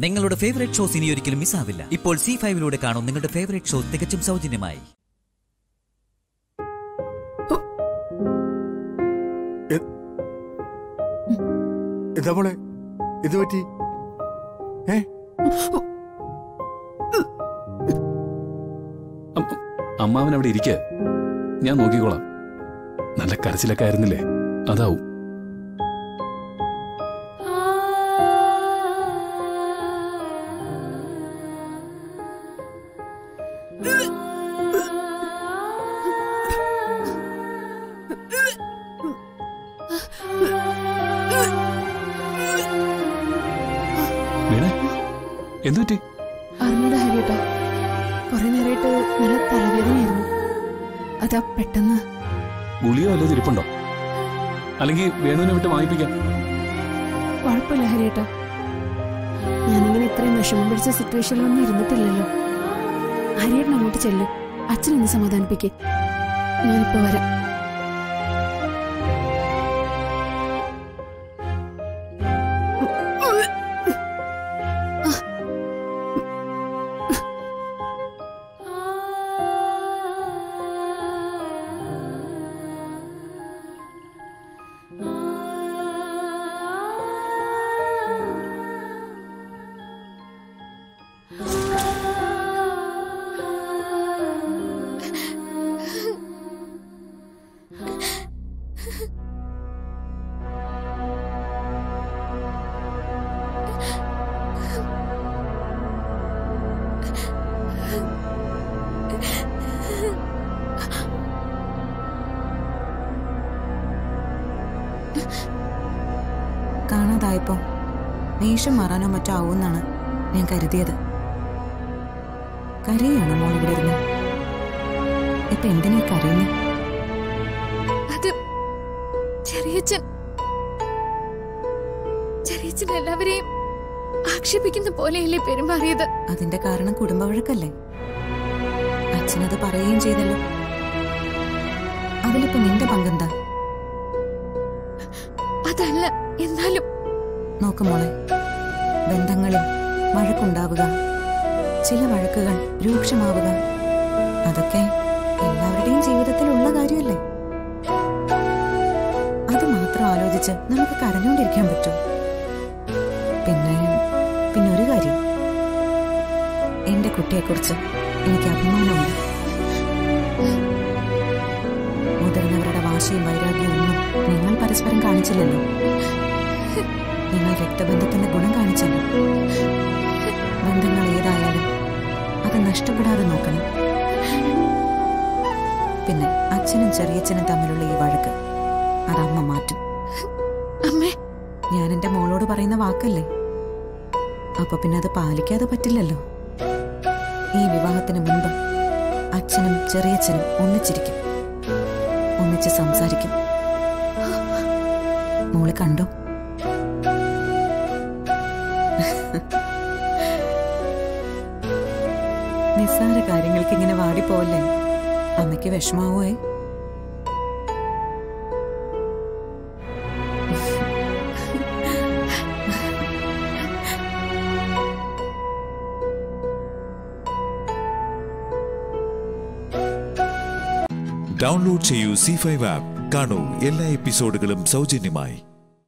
നിങ്ങളുടെ favourite shows ഇനി ഒരിക്കലും മിസ്സാവില്ല ഇപ്പോൾ സി ഫൈവിലൂടെ കാണും നിങ്ങളുടെ ഫേവറേറ്റ് ഷോ തികച്ചും സൗജന്യമായി എന്താ മോളെ ഇത് പറ്റി ഏ അമ്മാവൻ അവിടെ ഇരിക്ക ഞാൻ നോക്കിക്കോളാം നല്ല കരച്ചിലൊക്കെ ആയിരുന്നില്ലേ അതാവും വീണേ എന്തുപറ്റി അറിഞ്ഞൂടാ ഹരിയേട്ടാ കുറെ നേരമായിട്ട് നല്ല തലവേദനയായിരുന്നു അതാ പെട്ടെന്ന് ഗുളിയോ വല്ലതും ഇരിപ്പുണ്ടോ അല്ലെങ്കിൽ വേണുവിനെ വിട്ട് വാങ്ങിപ്പിക്കാം കുഴപ്പമില്ല ഹരിയേട്ടാ ഞാനിങ്ങനെ ഇത്രയും വിഷമം പിടിച്ച സിറ്റുവേഷനിലൊന്നും ഇരുന്നിട്ടില്ലല്ലോ ഹരിയേട്ടൻ അങ്ങോട്ട് ചെല്ലും അച്ഛനൊന്ന് സമാധാനിപ്പിക്കേ ഞാനിപ്പോ വരാം കാണാതായപ്പോ വേഷം മാറാനോ മറ്റോ ആവുമെന്നാണ് ഞാൻ കരുതിയത് കരയാണ് മോൾ ഇവിടെ ഇരുന്ന് ഇപ്പൊ എന്തിനാ കരയുന്നു അത് ചെറിയച്ഛൻ ചെറിയച്ഛൻ എല്ലാവരെയും ആക്ഷേപിക്കുന്ന പോലെയല്ലേ പെരുമാറിയത് അതിന്റെ കാരണം കുടുംബ വഴക്കല്ലേ അച്ഛനത് പറയുകയും ചെയ്തല്ലോ അതിലിപ്പോ നിന്റെ പങ്കെന്താ അതല്ല എന്നാലും നോക്ക് മോളെ ബന്ധങ്ങളിൽ വഴക്കുണ്ടാവുക ചില വഴക്കുകൾ രൂക്ഷമാവുക അതൊക്കെ എല്ലാവരുടെയും ജീവിതത്തിൽ ഉള്ള കാര്യമല്ലേ അത് മാത്രം ആലോചിച്ച് നമുക്ക് കരഞ്ഞുകൊണ്ടിരിക്കാൻ പറ്റും പിന്നെ പിന്നെ ഒരു കാര്യം എന്റെ കുട്ടിയെക്കുറിച്ച് എനിക്ക് അഭിമാനമുണ്ട് മുതിർന്നവരുടെ വാശിയും വൈരാഗ്യവും ഒന്നും നിങ്ങൾ പരസ്പരം കാണിച്ചില്ലല്ലോ നിങ്ങൾ രക്തബന്ധത്തിന്റെ ഗുണം കാണിച്ചല്ലോ ബന്ധങ്ങൾ ഏതായാലും അത് നഷ്ടപ്പെടാതെ നോക്കണം പിന്നെ അച്ഛനും ചെറിയച്ഛനും തമ്മിലുള്ള ഈ വഴക്ക് അത് അമ്മ മാറ്റും അമ്മേ ഞാൻ എന്റെ മോളോട് പറയുന്ന വാക്കല്ലേ അപ്പൊ പിന്നെ അത് പാലിക്കാതെ പറ്റില്ലല്ലോ ഈ വിവാഹത്തിന് മുൻപ് അച്ഛനും ചെറിയച്ഛനും ഒന്നിച്ചിരിക്കും ഒന്നിച്ച് സംസാരിക്കും മോള് കണ്ടോ നിസ്സാര കാര്യങ്ങൾക്ക് ഇങ്ങനെ വാടിപ്പോവല്ലേ അമ്മയ്ക്ക് വിഷമാവേ ഡൗൺലോഡ് ചെയ്യൂ സി ഫൈവ് ആപ്പ് കാണൂ എല്ലാ എപ്പിസോഡുകളും സൗജന്യമായി